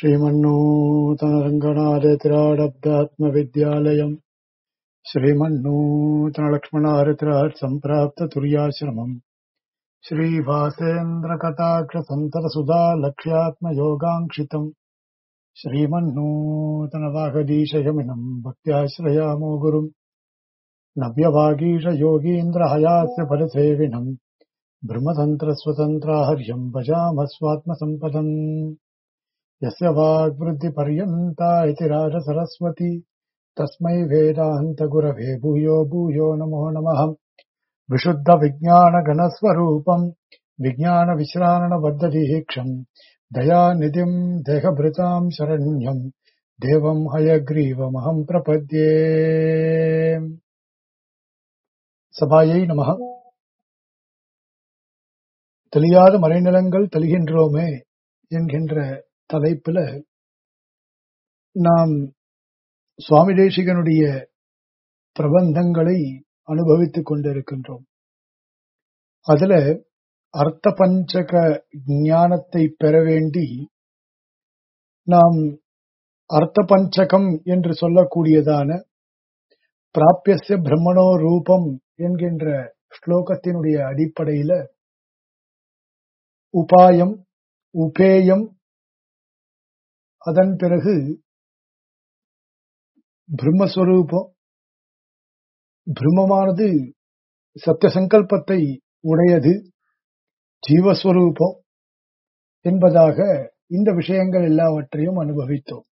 श्रीमन्नूतनरङ्गनाथतिराडब्दात्मविद्यालयम् श्रीमन्नूतनलक्ष्मणाहरितिराट् सम्प्राप्ततुर्याश्रमम् श्रीभासेन्द्रकटाक्षसन्ततसुधा लक्ष्यात्मयोगाङ्क्षितम् श्रीमन्नूतनवागदीशयमिनम् भक्त्याश्रयामो गुरुम् नव्यवागीशयोगीन्द्रहयास्य फलसेविनम् ब्रह्मतन्त्रस्वतन्त्राहर्यम् भजामः स्वात्मसम्पदम् यस्य वाग्वृद्धिपर्यन्ता इति राजसरस्वती तस्मै वेदान्तगुरवे भूयो भूयो नमो नमः विशुद्धविज्ञानगणस्वरूपम् विज्ञानविश्राणबद्धदीक्षम् दयानिधिम् देहभृताम् शरण्यम् தேவம் ஹயக்ரீவமகம் பிரபத்யே சபாயை நமக தெளியாத மறைநிலங்கள் தெளிகின்றோமே என்கின்ற தலைப்புல நாம் சுவாமி தேசிகனுடைய பிரபந்தங்களை அனுபவித்துக் கொண்டிருக்கின்றோம் அதுல அர்த்த பஞ்சக ஞானத்தை பெற வேண்டி நாம் அர்த்த பஞ்சகம் என்று சொல்லக்கூடியதான பிராபியசிய பிரம்மணோ ரூபம் என்கின்ற ஸ்லோகத்தினுடைய அடிப்படையில உபாயம் உபேயம் அதன் பிறகு பிரம்மஸ்வரூபம் பிரம்மமானது சத்திய சங்கல்பத்தை உடையது ஜீவஸ்வரூபம் என்பதாக இந்த விஷயங்கள் எல்லாவற்றையும் அனுபவித்தோம்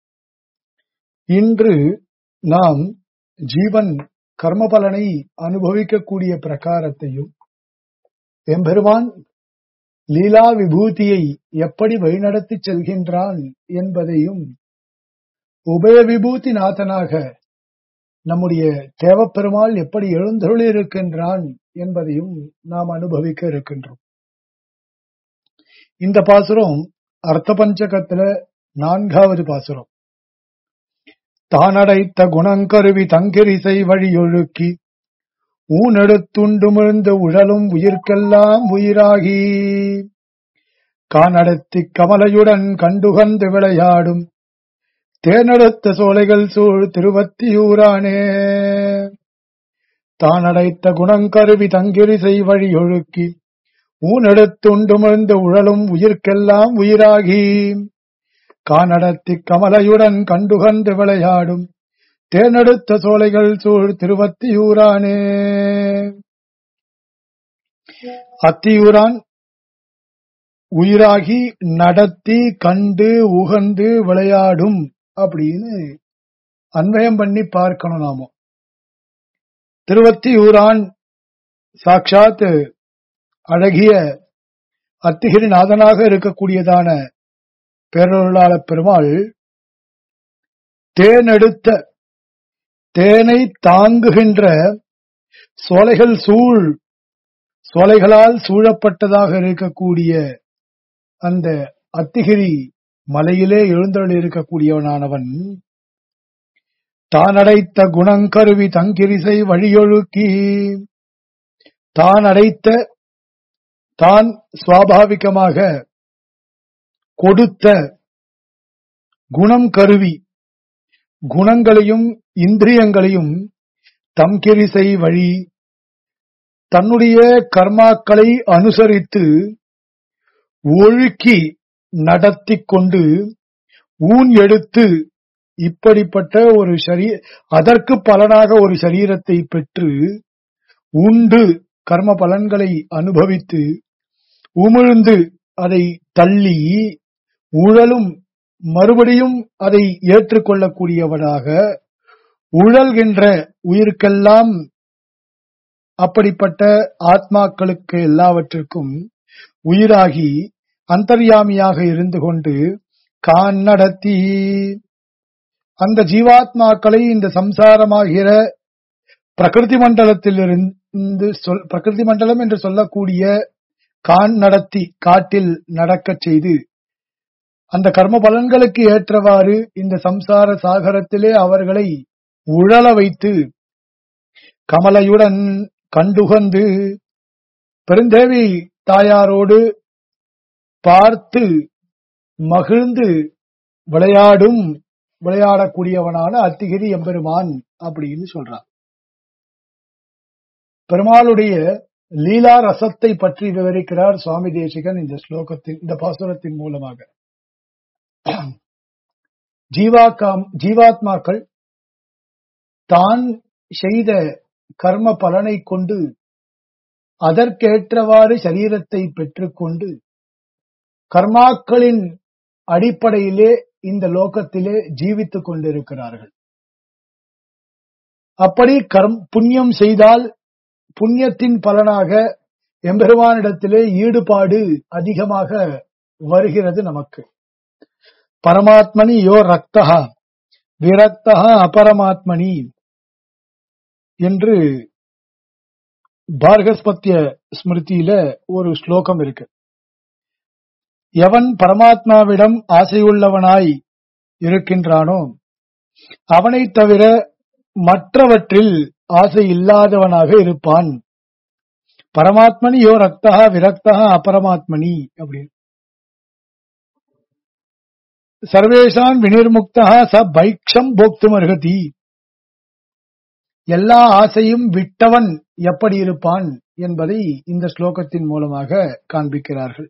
இன்று நாம் ஜீவன் கர்மபலனை அனுபவிக்கக்கூடிய பிரகாரத்தையும் எம்பெருமான் லீலா விபூதியை எப்படி வழிநடத்தி செல்கின்றான் என்பதையும் உபய விபூதி நாதனாக நம்முடைய தேவப்பெருமாள் எப்படி எழுந்தருளி இருக்கின்றான் என்பதையும் நாம் அனுபவிக்க இருக்கின்றோம் இந்த பாசுரம் அர்த்த பஞ்சகத்துல நான்காவது பாசுரம் தானடைத்த குணங்கருவி தங்கிரிசை வழியொழுக்கி ஊனெடுத்துண்டுமிழ்ந்த உழலும் உயிர்க்கெல்லாம் உயிராகி கானடத்தி கமலையுடன் கண்டுகந்து விளையாடும் தேனெடுத்த சோலைகள் சூழ் திருவத்தியூரானே தானடைத்த குணங்கருவி தங்கிரிசை வழியொழுக்கி ஊனெடுத்துண்டுமிழ்ந்த உழலும் உயிர்க்கெல்லாம் உயிராகி கானடத்தி கமலையுடன் கண்டுகந்து விளையாடும் தேனெடுத்த சோலைகள் சூழ் திருவத்தியூரானே அத்தியூரான் உயிராகி நடத்தி கண்டு உகந்து விளையாடும் அப்படின்னு அன்வயம் பண்ணி பார்க்கணும் நாம திருவத்தியூரான் சாட்சாத் அழகிய அத்திகிரி நாதனாக இருக்கக்கூடியதான பேரொருளாள பெருமாள் தேனெடுத்த தேனை தாங்குகின்ற சோலைகள் சூழ் சோலைகளால் சூழப்பட்டதாக இருக்கக்கூடிய அந்த அத்திகிரி மலையிலே எழுந்தருள் இருக்கக்கூடியவனானவன் தான் அடைத்த குணங்கருவி தங்கிரிசை வழியொழுக்கி தான் அடைத்த தான் சுவாபாவிகமாக கொடுத்த குணம் கருவி குணங்களையும் இந்திரியங்களையும் தம்கிரிசை வழி தன்னுடைய கர்மாக்களை அனுசரித்து ஒழுக்கி நடத்தி கொண்டு ஊன் எடுத்து இப்படிப்பட்ட ஒரு சரீ அதற்கு பலனாக ஒரு சரீரத்தை பெற்று உண்டு கர்ம பலன்களை அனுபவித்து உமிழ்ந்து அதை தள்ளி உழலும் மறுபடியும் அதை ஏற்றுக்கொள்ளக்கூடியவனாக உழல்கின்ற உயிருக்கெல்லாம் அப்படிப்பட்ட ஆத்மாக்களுக்கு எல்லாவற்றிற்கும் உயிராகி அந்தர்யாமியாக இருந்து கொண்டு கான் நடத்தி அந்த ஜீவாத்மாக்களை இந்த சம்சாரமாகிற பிரகிருதி மண்டலத்திலிருந்து சொல் பிரகிருதி மண்டலம் என்று சொல்லக்கூடிய கான் நடத்தி காட்டில் நடக்கச் செய்து அந்த கர்ம பலன்களுக்கு ஏற்றவாறு இந்த சம்சார சாகரத்திலே அவர்களை உழல வைத்து கமலையுடன் கண்டுகந்து பெருந்தேவி தாயாரோடு பார்த்து மகிழ்ந்து விளையாடும் விளையாடக்கூடியவனான அத்திகிரி எம்பெருமான் அப்படின்னு சொல்றான் பெருமாளுடைய லீலா ரசத்தை பற்றி விவரிக்கிறார் சுவாமி தேசிகன் இந்த ஸ்லோகத்தின் இந்த பாசுரத்தின் மூலமாக ஜீவாக்காம் ஜீவாத்மாக்கள் தான் செய்த கர்ம பலனை கொண்டு அதற்கேற்றவாறு சரீரத்தை பெற்றுக்கொண்டு கர்மாக்களின் அடிப்படையிலே இந்த லோகத்திலே ஜீவித்துக் கொண்டிருக்கிறார்கள் அப்படி கர்ம் புண்ணியம் செய்தால் புண்ணியத்தின் பலனாக எம்பெருமானிடத்திலே ஈடுபாடு அதிகமாக வருகிறது நமக்கு பரமாத்மனி யோ ரக்தா விரக்தா அபரமாத்மனி என்று பார்கஸ்பத்திய ஸ்மிருதியில ஒரு ஸ்லோகம் இருக்கு எவன் பரமாத்மாவிடம் ஆசையுள்ளவனாய் இருக்கின்றானோ அவனைத் தவிர மற்றவற்றில் ஆசை இல்லாதவனாக இருப்பான் பரமாத்மனி யோ ரக்தா விரக்தா அபரமாத்மனி அப்படின்னு சர்வேஷான் வினிர்முக்தா ச பைக்ஷம் போக்தும் அருகதி எல்லா ஆசையும் விட்டவன் எப்படி இருப்பான் என்பதை இந்த ஸ்லோகத்தின் மூலமாக காண்பிக்கிறார்கள்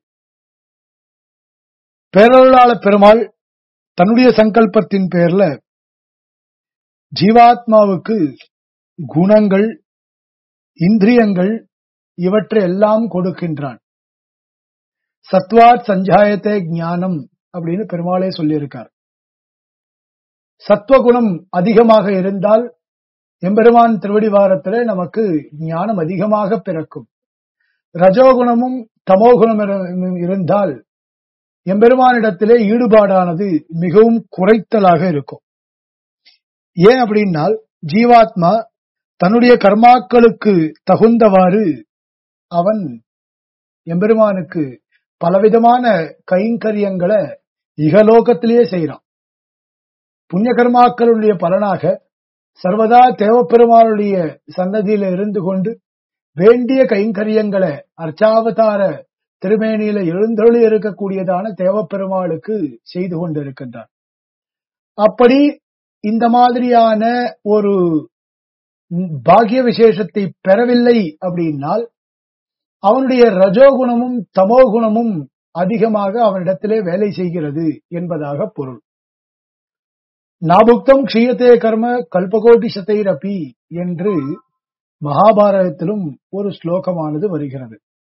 பேரருளாள பெருமாள் தன்னுடைய சங்கல்பத்தின் பேர்ல ஜீவாத்மாவுக்கு குணங்கள் இந்திரியங்கள் இவற்றை எல்லாம் கொடுக்கின்றான் சத்வாத் சஞ்சாயத்தை ஞானம் அப்படின்னு பெருமாளே சொல்லியிருக்கார் சத்வகுணம் அதிகமாக இருந்தால் எம்பெருமான் திருவடிவாரத்திலே நமக்கு ஞானம் அதிகமாக பிறக்கும் ரஜோகுணமும் தமோகுணம் இருந்தால் எம்பெருமானிடத்திலே ஈடுபாடானது மிகவும் குறைத்தலாக இருக்கும் ஏன் அப்படின்னால் ஜீவாத்மா தன்னுடைய கர்மாக்களுக்கு தகுந்தவாறு அவன் எம்பெருமானுக்கு பலவிதமான கைங்கரியங்களை இகலோகத்திலேயே செய்யறான் புண்ணிய கர்மாக்களுடைய பலனாக சர்வதா தேவப்பெருமானுடைய சன்னதியில இருந்து கொண்டு வேண்டிய கைங்கரியங்களை அர்ச்சாவதார திருமேனியில எழுந்தொழி இருக்கக்கூடியதான தேவப்பெருமாளுக்கு செய்து கொண்டிருக்கின்றான் அப்படி இந்த மாதிரியான ஒரு பாகிய விசேஷத்தை பெறவில்லை அப்படின்னால் அவனுடைய ரஜோகுணமும் தமோகுணமும் அதிகமாக அவனிடத்திலே வேலை செய்கிறது என்பதாக பொருள் நாபுக்தம் க்ஷீயத்தே கர்ம கல்பகோட்டி சதைரப்பி என்று மகாபாரதத்திலும் ஒரு ஸ்லோகமானது வருகிறது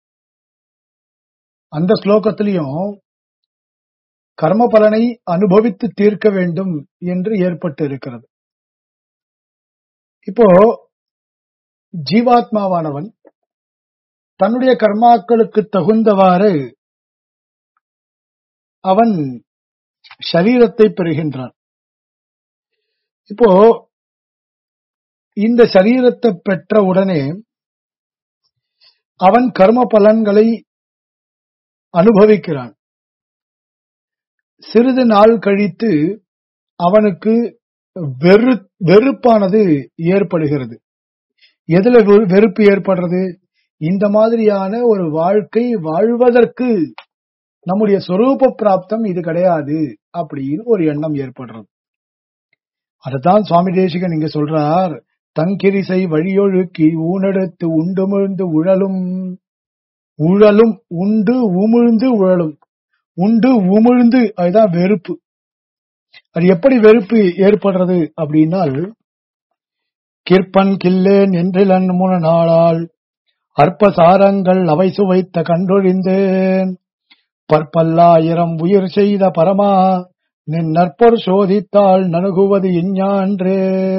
அந்த ஸ்லோகத்திலையும் கர்ம பலனை அனுபவித்து தீர்க்க வேண்டும் என்று ஏற்பட்டு இருக்கிறது இப்போ ஜீவாத்மாவானவன் தன்னுடைய கர்மாக்களுக்கு தகுந்தவாறு அவன் சரீரத்தை பெறுகின்றான் இப்போ இந்த சரீரத்தை பெற்ற உடனே அவன் கர்ம பலன்களை அனுபவிக்கிறான் சிறிது நாள் கழித்து அவனுக்கு வெறு வெறுப்பானது ஏற்படுகிறது எதுல வெறுப்பு ஏற்படுறது இந்த மாதிரியான ஒரு வாழ்க்கை வாழ்வதற்கு நம்முடைய சொரூப பிராப்தம் இது கிடையாது அப்படின்னு ஒரு எண்ணம் ஏற்படுறது அதுதான் சுவாமி தேசிகன் இங்க சொல்றார் தங்கிரிசை வழியொழுக்கி ஊனெடுத்து உண்டுமிழ்ந்து உழலும் உழலும் உண்டு உமிழ்ந்து உழலும் உண்டு உமிழ்ந்து அதுதான் வெறுப்பு அது எப்படி வெறுப்பு ஏற்படுறது அப்படின்னால் கிற்பன் கில்லேன் என்றிலன் முன நாளால் அற்ப சாரங்கள் அவை சுவைத்த கண்டொழிந்தேன் பற்பல்லாயிரம் உயிர் செய்த பரமா நின் நற்பொர் சோதித்தால் நணுகுவது இஞ்ஞான்றே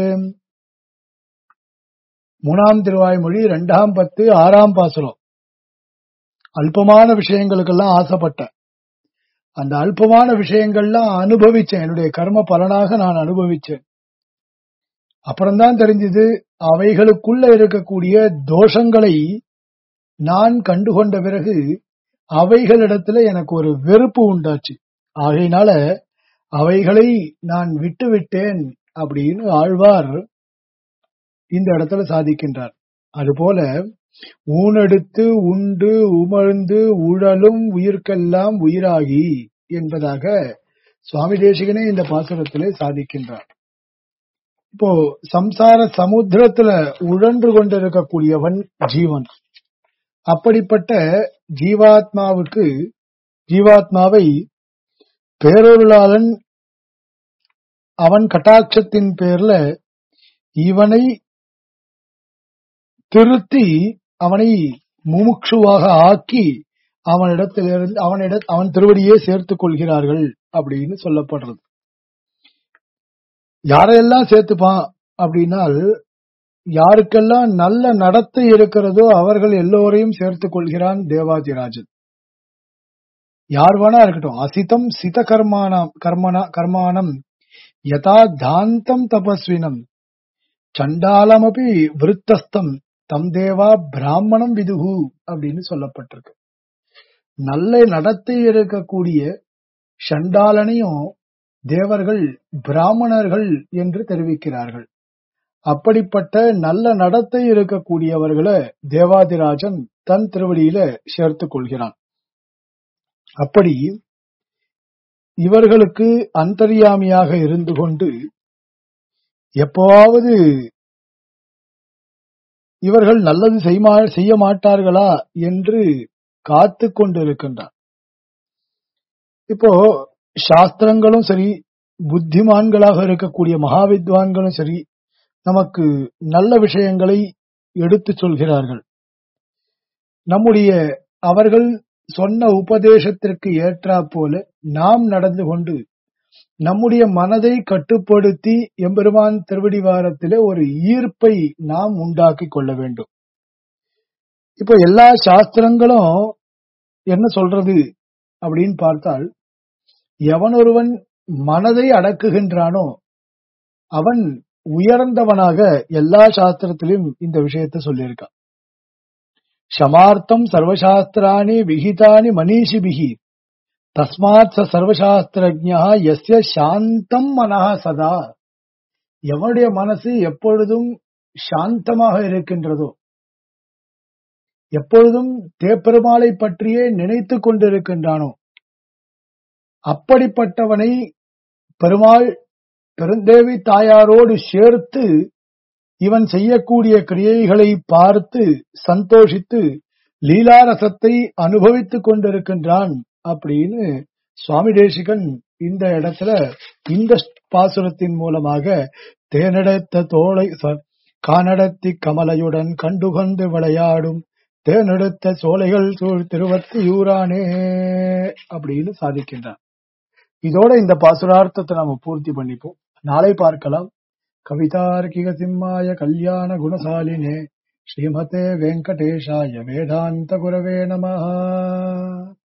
மூணாம் திருவாய்மொழி இரண்டாம் பத்து ஆறாம் பாசுரம் அல்பமான விஷயங்களுக்கெல்லாம் ஆசைப்பட்டேன் அந்த அல்பமான விஷயங்கள்லாம் அனுபவிச்சேன் என்னுடைய கர்ம பலனாக நான் அனுபவிச்சேன் அப்புறம்தான் தெரிஞ்சது அவைகளுக்குள்ள இருக்கக்கூடிய தோஷங்களை நான் கண்டுகொண்ட பிறகு அவைகளிடத்துல எனக்கு ஒரு வெறுப்பு உண்டாச்சு ஆகையினால அவைகளை நான் விட்டு விட்டேன் அப்படின்னு ஆழ்வார் இந்த இடத்துல சாதிக்கின்றார் அதுபோல ஊனெடுத்து உண்டு உமழ்ந்து உழலும் உயிர்க்கெல்லாம் உயிராகி என்பதாக சுவாமி தேசிகனே இந்த பாசுரத்திலே சாதிக்கின்றார் இப்போ சம்சார சமுத்திரத்துல உழன்று கொண்டிருக்கக்கூடியவன் ஜீவன் அப்படிப்பட்ட ஜீவாத்மாவுக்கு ஜீவாத்மாவை பேரொருளாளன் அவன் கட்டாட்சத்தின் பேர்ல இவனை திருத்தி அவனை முமுட்சுவாக ஆக்கி அவனிடத்திலிருந்து அவனிட அவன் திருவடியே சேர்த்துக் கொள்கிறார்கள் அப்படின்னு சொல்லப்படுறது யாரையெல்லாம் சேர்த்துப்பான் அப்படின்னால் யாருக்கெல்லாம் நல்ல நடத்தை இருக்கிறதோ அவர்கள் எல்லோரையும் சேர்த்துக் கொள்கிறான் தேவாதிராஜன் யார் வேணா இருக்கட்டும் அசிதம் சித கர்மானம் கர்மனா கர்மானம் யதா தாந்தம் தபஸ்வினம் சண்டாலமபி விருத்தஸ்தம் தம் தேவா பிராமணம் விதுகு அப்படின்னு சொல்லப்பட்டிருக்கு நல்ல நடத்தை இருக்கக்கூடிய சண்டாலனையும் தேவர்கள் பிராமணர்கள் என்று தெரிவிக்கிறார்கள் அப்படிப்பட்ட நல்ல நடத்தை இருக்கக்கூடியவர்களை தேவாதிராஜன் தன் திருவடியில சேர்த்துக் கொள்கிறான் அப்படி இவர்களுக்கு அந்தர்யாமியாக இருந்து கொண்டு எப்போவாவது இவர்கள் நல்லது செய்மா- செய்ய மாட்டார்களா என்று காத்து கொண்டிருக்கின்றார் இப்போ சாஸ்திரங்களும் சரி புத்திமான்களாக இருக்கக்கூடிய மகாவித்வான்களும் சரி நமக்கு நல்ல விஷயங்களை எடுத்துச் சொல்கிறார்கள் நம்முடைய அவர்கள் சொன்ன உபதேசத்திற்கு ஏற்றா போல நாம் நடந்து கொண்டு நம்முடைய மனதை கட்டுப்படுத்தி எம்பெருமான் திருவடிவாரத்திலே ஒரு ஈர்ப்பை நாம் உண்டாக்கி கொள்ள வேண்டும் இப்போ எல்லா சாஸ்திரங்களும் என்ன சொல்றது அப்படின்னு பார்த்தால் எவனொருவன் மனதை அடக்குகின்றானோ அவன் உயர்ந்தவனாக எல்லா சாஸ்திரத்திலும் இந்த விஷயத்தை சொல்லியிருக்கான் சமார்த்தம் சர்வசாஸ்திராணி விகிதானி மனிஷிபிகி தஸ்மாத் ச சர்வசாஸ்திரஜா எஸ்ய சாந்தம் மனஹ சதா எவனுடைய மனசு எப்பொழுதும் சாந்தமாக இருக்கின்றதோ எப்பொழுதும் தேப்பெருமாளை பற்றியே நினைத்துக் கொண்டிருக்கின்றானோ அப்படிப்பட்டவனை பெருமாள் பெருந்தேவி தாயாரோடு சேர்த்து இவன் செய்யக்கூடிய கிரியைகளை பார்த்து சந்தோஷித்து லீலாரசத்தை அனுபவித்துக் கொண்டிருக்கின்றான் அப்படின்னு சுவாமி தேசிகன் இந்த இடத்துல இந்த பாசுரத்தின் மூலமாக தேனெடுத்த தோளை ச- கானடத்தி கமலையுடன் கண்டுகொண்டு விளையாடும் தேனெடுத்த சோலைகள் சூழ் திருவத்தியூரானே அப்படின்னு சாதிக்கின்றான் இதோட இந்த பாசுரார்த்தத்தை நாம பூர்த்தி பண்ணிப்போம் நாளை பார்க்கலாம் கவிதார்க்கிக சிம்மாய கல்யாண குணசாலினே ஸ்ரீமதே வெங்கடேஷாய வேதாந்த குரவே நமஹ